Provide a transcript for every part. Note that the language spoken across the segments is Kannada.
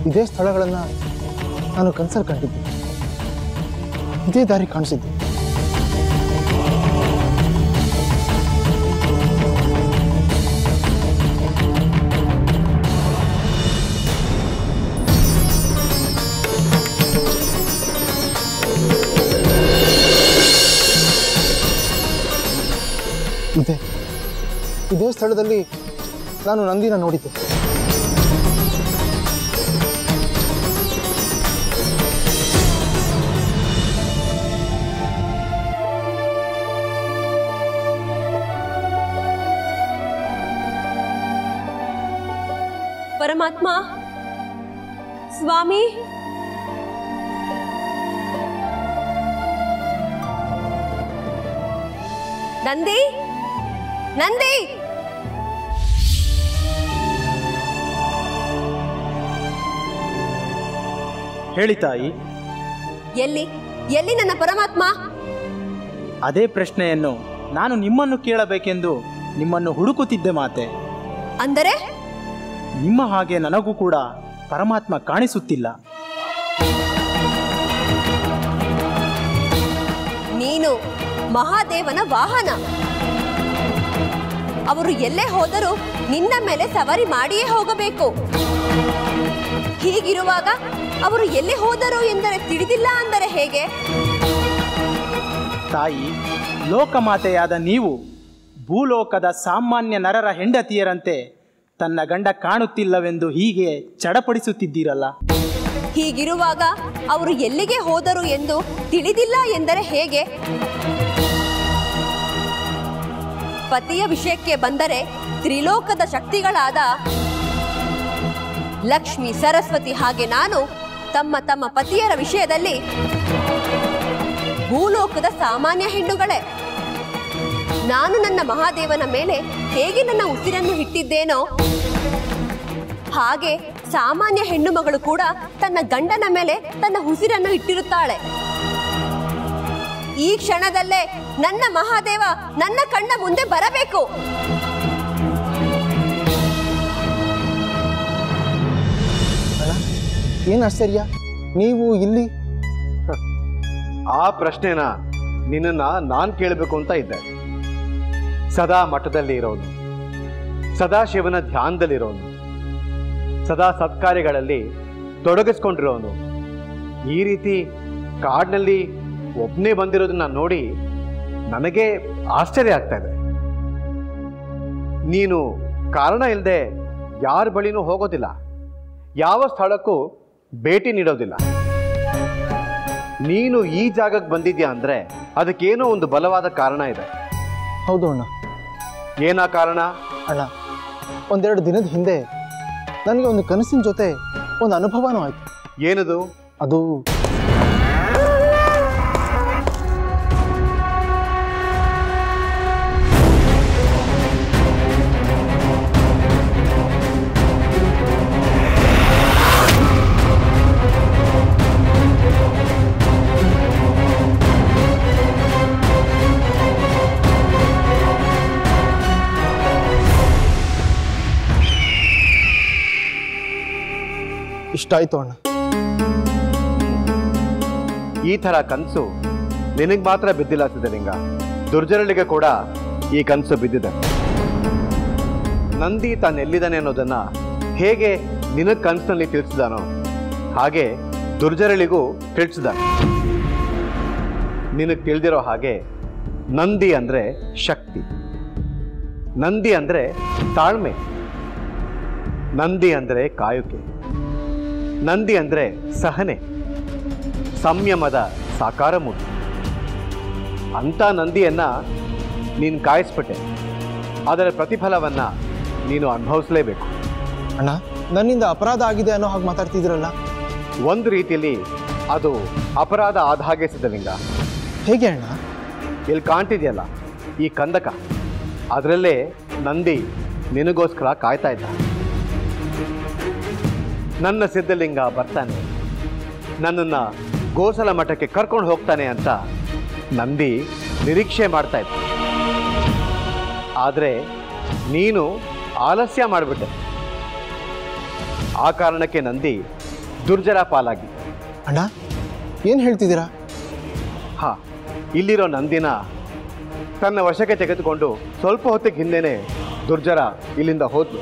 ಇದೇ ಸ್ಥಳಗಳನ್ನು ನಾನು ಕನ್ಸಲ್ಲಿ ಕಂಡಿದ್ದೆ ಇದೇ ದಾರಿ ಕಾಣಿಸಿದ್ದೆ ಇದೆ ಇದೇ ಸ್ಥಳದಲ್ಲಿ ನಾನು ನಂದಿನ ನೋಡಿದ್ದೆ ಪರಮಾತ್ಮ ಸ್ವಾಮಿ ನಂದಿ ನಂದಿ ಹೇಳಿ ತಾಯಿ ಎಲ್ಲಿ ಎಲ್ಲಿ ನನ್ನ ಪರಮಾತ್ಮ ಅದೇ ಪ್ರಶ್ನೆಯನ್ನು ನಾನು ನಿಮ್ಮನ್ನು ಕೇಳಬೇಕೆಂದು ನಿಮ್ಮನ್ನು ಹುಡುಕುತ್ತಿದ್ದೆ ಮಾತೆ ಅಂದರೆ ನಿಮ್ಮ ಹಾಗೆ ನನಗೂ ಕೂಡ ಪರಮಾತ್ಮ ಕಾಣಿಸುತ್ತಿಲ್ಲ ನೀನು ಮಹಾದೇವನ ವಾಹನ ಅವರು ಎಲ್ಲೇ ಹೋದರೂ ನಿನ್ನ ಮೇಲೆ ಸವಾರಿ ಮಾಡಿಯೇ ಹೋಗಬೇಕು ಹೀಗಿರುವಾಗ ಅವರು ಎಲ್ಲಿ ಹೋದರು ಎಂದರೆ ತಿಳಿದಿಲ್ಲ ಅಂದರೆ ಹೇಗೆ ತಾಯಿ ಲೋಕಮಾತೆಯಾದ ನೀವು ಭೂಲೋಕದ ಸಾಮಾನ್ಯ ನರರ ಹೆಂಡತಿಯರಂತೆ ತನ್ನ ಗಂಡ ಕಾಣುತ್ತಿಲ್ಲವೆಂದು ಹೀಗೆ ಚಡಪಡಿಸುತ್ತಿದ್ದೀರಲ್ಲ ಹೀಗಿರುವಾಗ ಅವರು ಎಲ್ಲಿಗೆ ಹೋದರು ಎಂದು ತಿಳಿದಿಲ್ಲ ಎಂದರೆ ಹೇಗೆ ಪತಿಯ ವಿಷಯಕ್ಕೆ ಬಂದರೆ ತ್ರಿಲೋಕದ ಶಕ್ತಿಗಳಾದ ಲಕ್ಷ್ಮಿ ಸರಸ್ವತಿ ಹಾಗೆ ನಾನು ತಮ್ಮ ತಮ್ಮ ಪತಿಯರ ವಿಷಯದಲ್ಲಿ ಭೂಲೋಕದ ಸಾಮಾನ್ಯ ಹೆಣ್ಣುಗಳೇ ನಾನು ನನ್ನ ಮಹಾದೇವನ ಮೇಲೆ ಹೇಗೆ ನನ್ನ ಉಸಿರನ್ನು ಇಟ್ಟಿದ್ದೇನೋ ಹಾಗೆ ಸಾಮಾನ್ಯ ಹೆಣ್ಣು ಮಗಳು ಕೂಡ ತನ್ನ ಗಂಡನ ಮೇಲೆ ತನ್ನ ಉಸಿರನ್ನು ಇಟ್ಟಿರುತ್ತಾಳೆ ಈ ಕ್ಷಣದಲ್ಲೇ ನನ್ನ ಮಹಾದೇವ ನನ್ನ ಕಣ್ಣ ಮುಂದೆ ಬರಬೇಕು ಅಲ್ಲ ಏನು ಆಶ್ಚರ್ಯ ನೀವು ಇಲ್ಲಿ ಆ ಪ್ರಶ್ನೆನ ನಿನ್ನನ್ನ ನಾನು ಕೇಳಬೇಕು ಅಂತ ಇದ್ದೆ ಸದಾ ಮಠದಲ್ಲಿ ಇರೋನು ಸದಾ ಶಿವನ ಧ್ಯಾನದಲ್ಲಿರೋನು ಸದಾ ಸತ್ಕಾರ್ಯಗಳಲ್ಲಿ ತೊಡಗಿಸ್ಕೊಂಡಿರೋನು ಈ ರೀತಿ ಕಾಡಿನಲ್ಲಿ ಒಬ್ಬನೇ ಬಂದಿರೋದನ್ನ ನೋಡಿ ನನಗೆ ಆಶ್ಚರ್ಯ ಆಗ್ತಾ ಇದೆ ನೀನು ಕಾರಣ ಇಲ್ಲದೆ ಯಾರ ಬಳಿನೂ ಹೋಗೋದಿಲ್ಲ ಯಾವ ಸ್ಥಳಕ್ಕೂ ಭೇಟಿ ನೀಡೋದಿಲ್ಲ ನೀನು ಈ ಜಾಗಕ್ಕೆ ಬಂದಿದ್ಯಾ ಅಂದ್ರೆ ಅದಕ್ಕೇನೋ ಒಂದು ಬಲವಾದ ಕಾರಣ ಇದೆ ಹೌದು ಅಣ್ಣ ಏನಾ ಕಾರಣ ಅಣ್ಣ ಒಂದೆರಡು ದಿನದ ಹಿಂದೆ ನನಗೆ ಒಂದು ಕನಸಿನ ಜೊತೆ ಒಂದು ಅನುಭವನೂ ಆಯಿತು ಏನದು ಅದು ಇಷ್ಟ ಆಯಿತು ಅಣ್ಣ ಈ ಥರ ಕನಸು ನಿನಗೆ ಮಾತ್ರ ಬಿದ್ದಿಲ್ಲ ಸಿದ್ಧಲಿಂಗ ದುರ್ಜನರಿಗೆ ಕೂಡ ಈ ಕನಸು ಬಿದ್ದಿದೆ ನಂದಿ ತಾನೆಲ್ಲಿದ್ದಾನೆ ಅನ್ನೋದನ್ನ ಹೇಗೆ ನಿನಗೆ ಕನಸಿನಲ್ಲಿ ತಿಳಿಸಿದಾನೋ ಹಾಗೆ ದುರ್ಜರಳಿಗೂ ತಿಳಿಸಿದಾನೆ ನಿನಗೆ ತಿಳಿದಿರೋ ಹಾಗೆ ನಂದಿ ಅಂದರೆ ಶಕ್ತಿ ನಂದಿ ಅಂದರೆ ತಾಳ್ಮೆ ನಂದಿ ಅಂದರೆ ಕಾಯುಕೆ ನಂದಿ ಅಂದರೆ ಸಹನೆ ಸಂಯಮದ ಸಾಕಾರ ಮೂರ್ತಿ ಅಂಥ ನಂದಿಯನ್ನ ನೀನು ಕಾಯಿಸ್ಬಿಟ್ಟೆ ಅದರ ಪ್ರತಿಫಲವನ್ನ ನೀನು ಅನುಭವಿಸಲೇಬೇಕು ಅಣ್ಣ ನನ್ನಿಂದ ಅಪರಾಧ ಆಗಿದೆ ಅನ್ನೋ ಹಾಗೆ ಮಾತಾಡ್ತಿದ್ರಲ್ಲ ಒಂದು ರೀತಿಯಲ್ಲಿ ಅದು ಅಪರಾಧ ಆದ ಹಾಗೆ ಸಿದ್ಧಲಿಂಗ ಹೇಗೆ ಅಣ್ಣ ಇಲ್ಲಿ ಕಾಣ್ತಿದೆಯಲ್ಲ ಈ ಕಂದಕ ಅದರಲ್ಲೇ ನಂದಿ ನಿನಗೋಸ್ಕರ ಕಾಯ್ತಾ ಇದ್ದ ನನ್ನ ಸಿದ್ಧಲಿಂಗ ಬರ್ತಾನೆ ನನ್ನನ್ನು ಗೋಸಲ ಮಠಕ್ಕೆ ಕರ್ಕೊಂಡು ಹೋಗ್ತಾನೆ ಅಂತ ನಂದಿ ನಿರೀಕ್ಷೆ ಮಾಡ್ತಾ ಇದ್ದ ಆದರೆ ನೀನು ಆಲಸ್ಯ ಮಾಡಿಬಿಟ್ಟೆ ಆ ಕಾರಣಕ್ಕೆ ನಂದಿ ದುರ್ಜರ ಪಾಲಾಗಿ ಅಣ್ಣ ಏನು ಹೇಳ್ತಿದ್ದೀರಾ ಹಾ ಇಲ್ಲಿರೋ ನಂದಿನ ತನ್ನ ವಶಕ್ಕೆ ತೆಗೆದುಕೊಂಡು ಸ್ವಲ್ಪ ಹೊತ್ತಿಗೆ ಹಿಂದೆನೆ ದುರ್ಜರ ಇಲ್ಲಿಂದ ಹೋದ್ಲು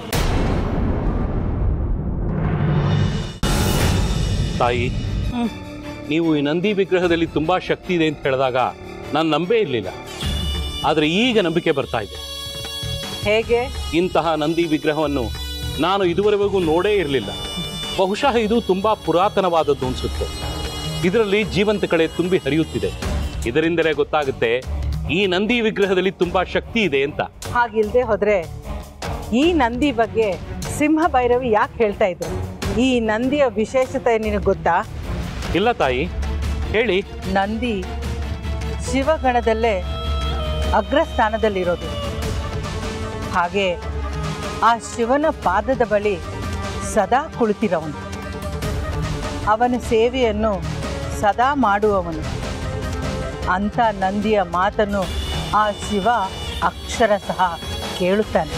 ತಾಯಿ ನೀವು ಈ ನಂದಿ ವಿಗ್ರಹದಲ್ಲಿ ತುಂಬಾ ಶಕ್ತಿ ಇದೆ ಅಂತ ಹೇಳಿದಾಗ ನಾನು ನಂಬೇ ಇರಲಿಲ್ಲ ಆದರೆ ಈಗ ನಂಬಿಕೆ ಬರ್ತಾ ಇದೆ ಹೇಗೆ ಇಂತಹ ನಂದಿ ವಿಗ್ರಹವನ್ನು ನಾನು ಇದುವರೆಗೂ ನೋಡೇ ಇರಲಿಲ್ಲ ಬಹುಶಃ ಇದು ತುಂಬಾ ಪುರಾತನವಾದದ್ದು ಅನ್ಸುತ್ತೆ ಇದರಲ್ಲಿ ಜೀವಂತ ಕಳೆ ತುಂಬಿ ಹರಿಯುತ್ತಿದೆ ಇದರಿಂದಲೇ ಗೊತ್ತಾಗುತ್ತೆ ಈ ನಂದಿ ವಿಗ್ರಹದಲ್ಲಿ ತುಂಬಾ ಶಕ್ತಿ ಇದೆ ಅಂತ ಹಾಗಿಲ್ದೆ ಹೋದ್ರೆ ಈ ನಂದಿ ಬಗ್ಗೆ ಸಿಂಹ ಭೈರವಿ ಯಾಕೆ ಹೇಳ್ತಾ ಇದ್ರು ಈ ನಂದಿಯ ವಿಶೇಷತೆ ನಿನಗೆ ಗೊತ್ತಾ ಇಲ್ಲ ತಾಯಿ ಹೇಳಿ ನಂದಿ ಶಿವಗಣದಲ್ಲೇ ಅಗ್ರಸ್ಥಾನದಲ್ಲಿರೋದು ಹಾಗೆ ಆ ಶಿವನ ಪಾದದ ಬಳಿ ಸದಾ ಕುಳಿತಿರೋವನು ಅವನ ಸೇವೆಯನ್ನು ಸದಾ ಮಾಡುವವನು ಅಂಥ ನಂದಿಯ ಮಾತನ್ನು ಆ ಶಿವ ಅಕ್ಷರ ಸಹ ಕೇಳುತ್ತಾನೆ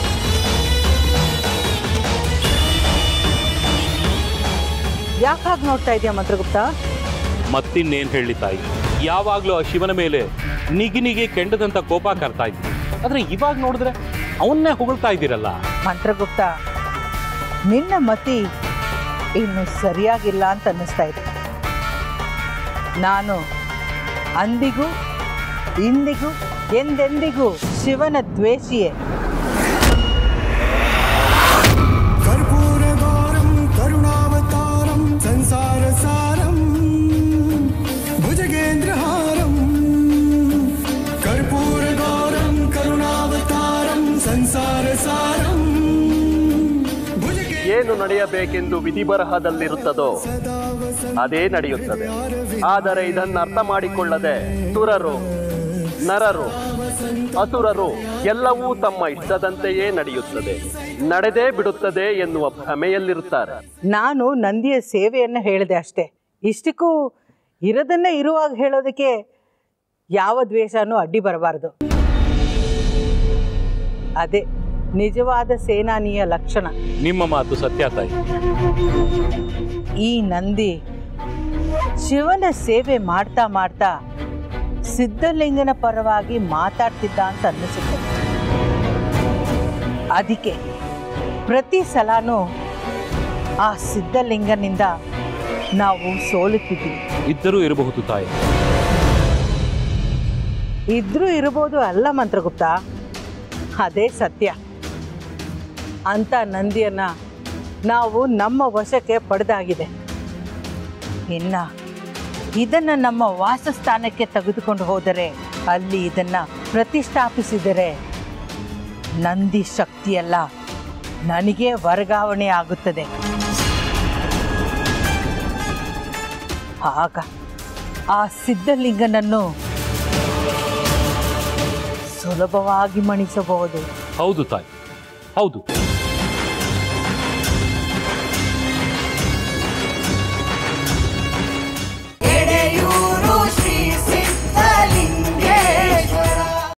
ಯಾಕಾಗಿ ನೋಡ್ತಾ ಇದೆಯಾ ಮಂತ್ರಗುಪ್ತ ಮತ್ತಿನ್ನೇನು ಹೇಳಿ ತಾಯಿ ಯಾವಾಗಲೂ ಆ ಶಿವನ ಮೇಲೆ ನಿಗಿ ನಿಗಿ ಕೆಂಡದಂತ ಕೋಪ ಕರ್ತಾ ಇದ್ವಿ ಆದ್ರೆ ಇವಾಗ ನೋಡಿದ್ರೆ ಅವನ್ನೇ ಹೊಗಳ್ತಾ ಇದ್ದೀರಲ್ಲ ಮಂತ್ರಗುಪ್ತ ನಿನ್ನ ಮತಿ ಇನ್ನು ಸರಿಯಾಗಿಲ್ಲ ಅಂತ ಅನ್ನಿಸ್ತಾ ಇದೆ ನಾನು ಅಂದಿಗೂ ಇಂದಿಗೂ ಎಂದೆಂದಿಗೂ ಶಿವನ ದ್ವೇಷಿಯೇ कर्पूरगौरं करुणावतारं संसारसारं भुजगेन्द्रहारं कर्पूरगौरं करुणावतारं संसारसारं भुजगे ಏನು ನಡೆಯಬೇಕೆಂದು ವಿಧಿಬರಹದಲ್ಲಿರುತ್ತದೋ ಅದೇ ನಡೆಯುತ್ತದೆ ಆದರೆ ಇದನ್ನು ಅರ್ಥ ಮಾಡಿಕೊಳ್ಳದೆ ಸುರರು ನರರು ಅಸುರರು ಎಲ್ಲವೂ ತಮ್ಮ ಇಷ್ಟದಂತೆಯೇ ನಡೆಯುತ್ತದೆ ನಡೆದೇ ಬಿಡುತ್ತದೆ ಎನ್ನುವ ಭ್ರಮೆಯಲ್ಲಿರುತ್ತಾರೆ ನಾನು ನಂದಿಯ ಸೇವೆಯನ್ನು ಹೇಳಿದೆ ಅಷ್ಟೇ ಇಷ್ಟಕ್ಕೂ ಇರೋದನ್ನೇ ಇರುವಾಗ ಹೇಳೋದಕ್ಕೆ ಯಾವ ದ್ವೇಷನೂ ಅಡ್ಡಿ ಬರಬಾರ್ದು ಅದೇ ನಿಜವಾದ ಸೇನಾನಿಯ ಲಕ್ಷಣ ನಿಮ್ಮ ಮಾತು ಸತ್ಯ ತಾಯಿ ಈ ನಂದಿ ಶಿವನ ಸೇವೆ ಮಾಡ್ತಾ ಮಾಡ್ತಾ ಸಿದ್ಧಲಿಂಗನ ಪರವಾಗಿ ಮಾತಾಡ್ತಿದ್ದ ಅಂತ ಅನ್ನಿಸುತ್ತೆ ಅದಕ್ಕೆ ಪ್ರತಿ ಸಲನೂ ಆ ಸಿದ್ಧಲಿಂಗನಿಂದ ನಾವು ಸೋಲುತ್ತಿದ್ದೀವಿ ಇದ್ದರೂ ಇರಬಹುದು ತಾಯಿ ಇದ್ರೂ ಇರ್ಬೋದು ಅಲ್ಲ ಮಂತ್ರಗುಪ್ತ ಅದೇ ಸತ್ಯ ಅಂತ ನಂದಿಯನ್ನ ನಾವು ನಮ್ಮ ವಶಕ್ಕೆ ಪಡೆದಾಗಿದೆ ಇನ್ನ ಇದನ್ನ ನಮ್ಮ ವಾಸಸ್ಥಾನಕ್ಕೆ ತೆಗೆದುಕೊಂಡು ಹೋದರೆ ಅಲ್ಲಿ ಇದನ್ನ ಪ್ರತಿಷ್ಠಾಪಿಸಿದರೆ ನಂದಿ ಶಕ್ತಿಯಲ್ಲ ನನಗೆ ವರ್ಗಾವಣೆ ಆಗುತ್ತದೆ ಆಗ ಆ ಸಿದ್ಧಲಿಂಗನನ್ನು ಸುಲಭವಾಗಿ ಮಣಿಸಬಹುದು ಹೌದು ತಾಯಿ ಹೌದು